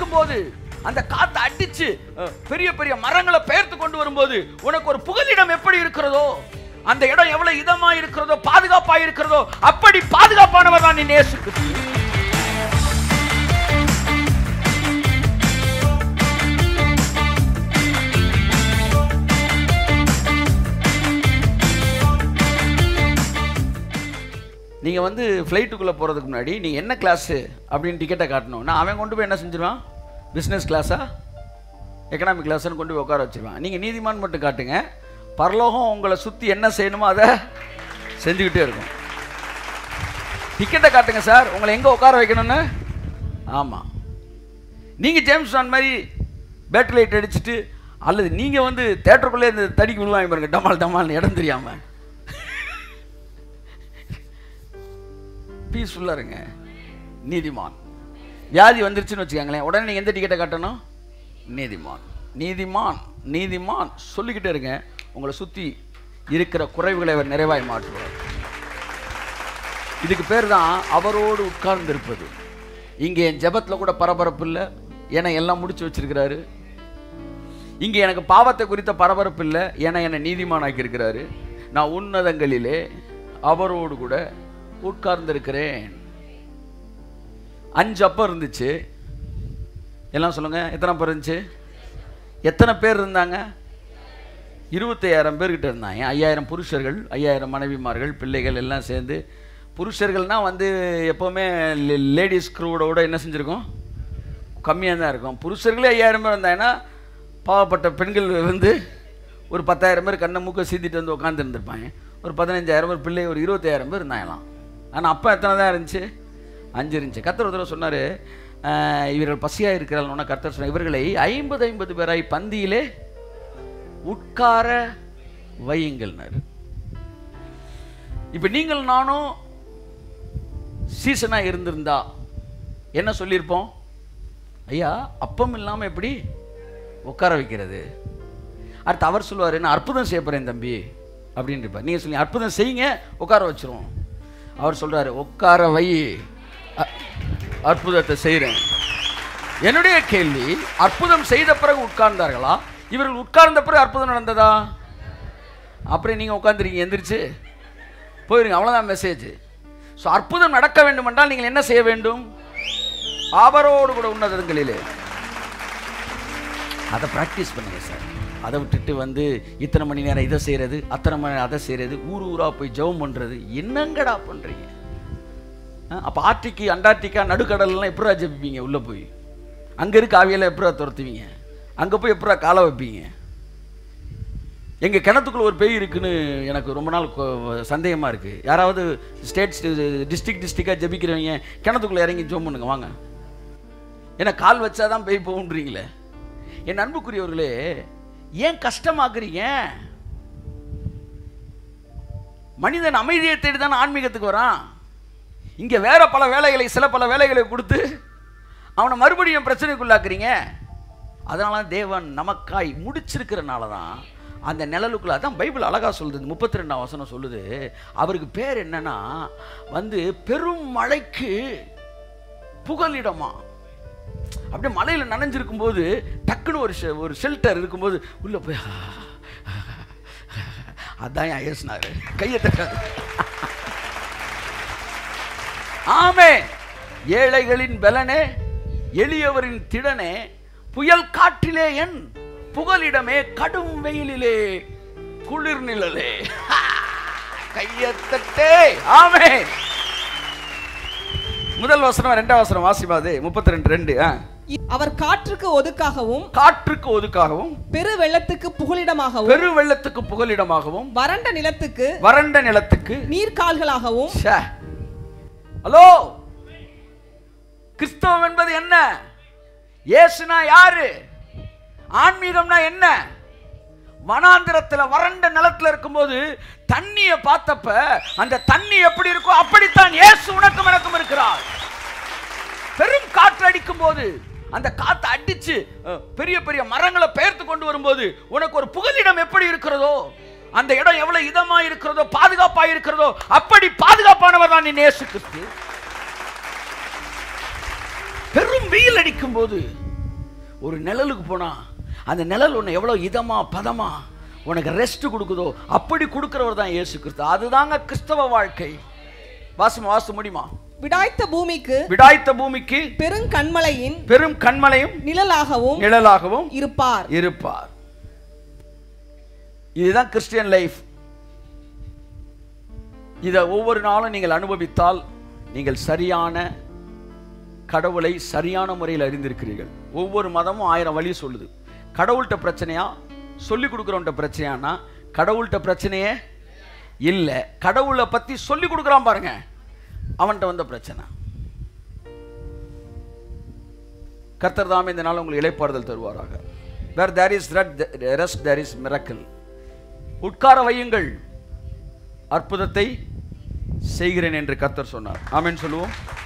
அடிக்கும் போது அந்த காத்து அடிச்சு அஹ், பெரிய பெரிய மரங்களை பெயர்த்து கொண்டு வரும்போது உனக்கு ஒரு புகலிடம் எப்படி இருக்கிறதோ அந்த இடம் எவ்வளவு இதமா இருக்கிறதோ பாதுகாப்பா இருக்கிறதோ அப்படி பாதுகாப்பானவர் தான் நீ இயேசு கிறிஸ்து நீங்கள் வந்து ஃப்ளைட்டுக்குள்ளே போகிறதுக்கு முன்னாடி நீங்கள் என்ன கிளாஸு அப்படின்னு டிக்கெட்டை காட்டணும் நான் அவன் கொண்டு போய் என்ன செஞ்சிருவான் பிஸ்னஸ் கிளாஸா எக்கனாமிக் கிளாஸ்னு கொண்டு போய் உட்கார வச்சிருவான் நீங்கள் நீதிமான் மட்டும் காட்டுங்க பரலோகம் உங்களை சுற்றி என்ன செய்யணுமோ அதை செஞ்சுக்கிட்டே இருக்கும் டிக்கெட்டை காட்டுங்க சார் உங்களை எங்கே உட்கார வைக்கணும்னு ஆமாம் நீங்கள் ஜேம்ஸ் பாண்ட் மாதிரி பேட்டரி லைட் அடிச்சுட்டு அல்லது நீங்கள் வந்து தேட்டருக்குள்ளே இந்த தடிக்கு விழுவாங்க பாருங்க டமால் டமால்னு இடம் தெரியாமல் பீஸ்ஃபுல்லாக இருங்க நீதிமான் வியாதி வந்துருச்சுன்னு வச்சுக்கோங்களேன் உடனே நீங்கள் எந்த டிக்கெட்டை காட்டணும் நீதிமான் நீதிமான் நீதிமான் சொல்லிக்கிட்டே இருங்க உங்களை சுற்றி இருக்கிற குறைவுகளை அவர் நிறைவாய் மாற்றுவார் இதுக்கு பேர் தான் அவரோடு உட்கார்ந்து இருப்பது இங்கே என் ஜெபத்தில் கூட பரபரப்பு இல்லை ஏன்னா எல்லாம் முடிச்சு வச்சிருக்கிறாரு இங்கே எனக்கு பாவத்தை குறித்த பரபரப்பு இல்லை ஏன்னா என்னை நீதிமானாக்கி இருக்கிறாரு நான் உன்னதங்களிலே அவரோடு கூட உட்கார்ந்திருக்கிறேன் அஞ்சு அப்பம் இருந்துச்சு எல்லாம் சொல்லுங்க எத்தனை அப்பம் இருந்துச்சு எத்தனை பேர் இருந்தாங்க இருபத்தையாயிரம் பேர்கிட்ட இருந்தாங்க ஐயாயிரம் புருஷர்கள் ஐயாயிரம் மனைவிமார்கள் பிள்ளைகள் எல்லாம் சேர்ந்து புருஷர்கள்னால் வந்து எப்போவுமே லேடிஸ் க்ரூவோட என்ன செஞ்சுருக்கோம் கம்மியாக தான் இருக்கும் புருஷர்களே ஐயாயிரம் பேர் இருந்தாங்கன்னா பாவப்பட்ட பெண்கள் வந்து ஒரு பத்தாயிரம் பேர் கண்ணை மூக்க சீத்திட்டு வந்து உட்காந்து இருந்திருப்பாங்க ஒரு பதினஞ்சாயிரம் பேர் பிள்ளை ஒரு இருபத்தாயிரம் பேர் இருந்தாங்களாம் ஆனால் அப்போ எத்தனை தான் இருந்துச்சு அஞ்சு இருந்துச்சு கத்தர் ஒரு தடவை சொன்னார் இவர்கள் பசியாக இருக்கிறாள்னா கர்த்தர் சொன்னார் இவர்களை ஐம்பது ஐம்பது பேராய் பந்தியிலே உட்கார வையுங்கள்னார் இப்போ நீங்கள் நானும் சீசனாக இருந்திருந்தா என்ன சொல்லியிருப்போம் ஐயா அப்பம் இல்லாமல் எப்படி உட்கார வைக்கிறது அடுத்து அவர் சொல்லுவார் நான் அற்புதம் செய்ய போகிறேன் தம்பி அப்படின்னு இருப்பார் நீங்கள் சொல்லி அற்புதம் செய்யுங்க உட்கார வச்சிருவோம் அவர் சொல்கிறாரு உட்கார வை அ- அற்புதத்தை செய்கிறேன் என்னுடைய கேள்வி அற்புதம் செய்த பிறகு உட்கார்ந்தார்களா இவர்கள் உட்கார்ந்த பிறகு அற்புதம் நடந்ததா அப்புறம் நீங்கள் உட்காந்துருக்கீங்க எந்திரிச்சு போயிருங்க அவ்வளோதான் மெசேஜ் ஸோ அற்புதம் நடக்க வேண்டும் என்றால் நீங்கள் என்ன செய்ய வேண்டும் அவரோடு கூட உன்னதங்களிலே அதை ப்ராக்டிஸ் பண்ணுங்க சார் அதை விட்டுட்டு வந்து இத்தனை மணி நேரம் இதை செய்கிறது அத்தனை மணி நேரம் அதை செய்கிறது ஊர் ஊராக போய் ஜெபம் பண்ணுறது என்னங்கடா பண்ணுறீங்க அப்போ ஆர்டிக்கு அண்டார்டிகா நடுக்கடல்லாம் எப்படா ஜெபிப்பீங்க உள்ளே போய் அங்கே இருக்க ஆவியெல்லாம் எப்படா துரத்துவீங்க அங்கே போய் எப்படா காலை வைப்பீங்க எங்கள் கிணத்துக்குள்ள ஒரு பேய் இருக்குன்னு எனக்கு ரொம்ப நாள் கொ- சந்தேகமா இருக்கு யாராவது ஸ்டேட் டிஸ்ட்ரிக்ட் டிஸ்ட்ரிக்டாக ஜெபிக்கிறவங்க கிணத்துக்குள்ள இறங்கி ஜோம் பண்ணுங்க வாங்க ஏன்னா கால் வச்சாதான் பேய் போகுன்றீங்களே என் அன்புக்குரியவர்களே ஏன் கஷ்டமாக்குறீங்க மனிதன் அமைதியை தேடி தானே ஆன்மீகத்துக்கு வரான் இங்க வேற பல வேலைகளை சில பல வேலைகளை கொடுத்து அவனை மறுபடியும் பிரச்சனைக்குள்ளாக்குறீங்க அதனால தேவன் நமக்காய் முடிச்சிருக்கிறனால தான் அந்த நிழலுக்குள்ள அதான் பைபிள் அழகா சொல்லுது முப்பத்தி ரெண்டாம் வசனம் சொல்லுது அவருக்கு பேர் என்னன்னா வந்து பெரும் மழைக்கு புகலிடமா அப்படியே மலையில் நனைஞ்சிருக்கும் போது டக்குன்னு ஒரு ஷெ- ஒரு ஷெல்டர் இருக்கும்போது உள்ள போய் அதான் என் ஐயஸ்னாரு கையை தட்டாது ஆமே ஏழைகளின் பலனே எளியவரின் திடனே புயல் காற்றிலே என் புகலிடமே கடும் வெயிலிலே குளிர் நிழலே கையத்தட்டே ஆமே முதல் வசனம் ரெண்டாம் வசனம் வாசிப்பாது முப்பத்தி ரெண்டு ரெண்டு ஆ. அவர் காற்றுக்கு ஒதுக்காகவும் காற்றுக்கு ஒதுக்காகவும் பெரு வெள்ளத்துக்கு புகலிடமாகவும் பெரு வெள்ளத்துக்கு புகலிடமாகவும் வறண்ட நிலத்துக்கு வறண்ட நிலத்துக்கு நீர்க்கால்களாகவும் ச்சே. ஹலோ கிறிஸ்தவம் என்பது என்ன இயேசுனா யாரு ஆன்மீகம்னா என்ன வனாந்திரத்துல வறண்ட நிலத்துல இருக்கும்போது தண்ணியை பார்த்தப்ப அந்த தண்ணி எப்படி இருக்கோ அப்படித்தான் இயேசு உனக்கும் எனக்கும் இருக்கிறார் பெரும் காற்று அடிக்கும் போது அந்த காத்து அடிச்சு அஹ், பெரிய பெரிய மரங்களை பெயர்த்து கொண்டு வரும்போது உனக்கு ஒரு புகலிடம் எப்படி இருக்கிறதோ அந்த இடம் எவ்வளவு இதமா இருக்கிறதோ பாதுகாப்பா இருக்கிறதோ அப்படி பாதுகாப்பானவர் தான் நீ இயேசு கிறிஸ்து பெரும் வெயில் அடிக்கும் போது ஒரு நிழலுக்கு போனா அந்த நிழல் உன்னை எவ்வளோ இதமா பதமா உனக்கு ரெஸ்ட் கொடுக்குதோ அப்படி கொடுக்கிறவர் தான் இயேசு கிறிஸ்து அதுதாங்க கிறிஸ்தவ வாழ்க்கை வாசமா வாச முடியுமா விடாய்த்த பூமிக்கு விடாய்த்த பூமிக்கு பெருங்கண்மலையின் பெரும் கண்மலையும் நிழலாகவும் நிழலாகவும் இருப்பார் இருப்பார் இதுதான் கிறிஸ்டியன் லைஃப் இதை ஒவ்வொரு நாளும் நீங்கள் அனுபவித்தால் நீங்கள் சரியான கடவுளை சரியான முறையில் அறிந்திருக்கிறீர்கள் ஒவ்வொரு மதமும் ஆயிரம் வழி சொல்லுது கடவுள்கிட்ட பிரச்சனையா சொல்லி கொடுக்குறவன்ட்ட பிரச்சனையானா கடவுள்கிட்ட பிரச்சனையே இல்லை கடவுளை பற்றி சொல்லி கொடுக்குறான் பாருங்க அவன்கிட்ட வந்த பிரச்சனை கர்த்தர் தாமே இந்த நாள் உங்களுக்கு இளைப்பாறுதல் தருவாராக where there is rest there is miracle உட்கார வையுங்கள் அற்புதத்தை செய்கிறேன் என்று கர்த்தர் சொன்னார் ஆமென் சொல்லுவோம்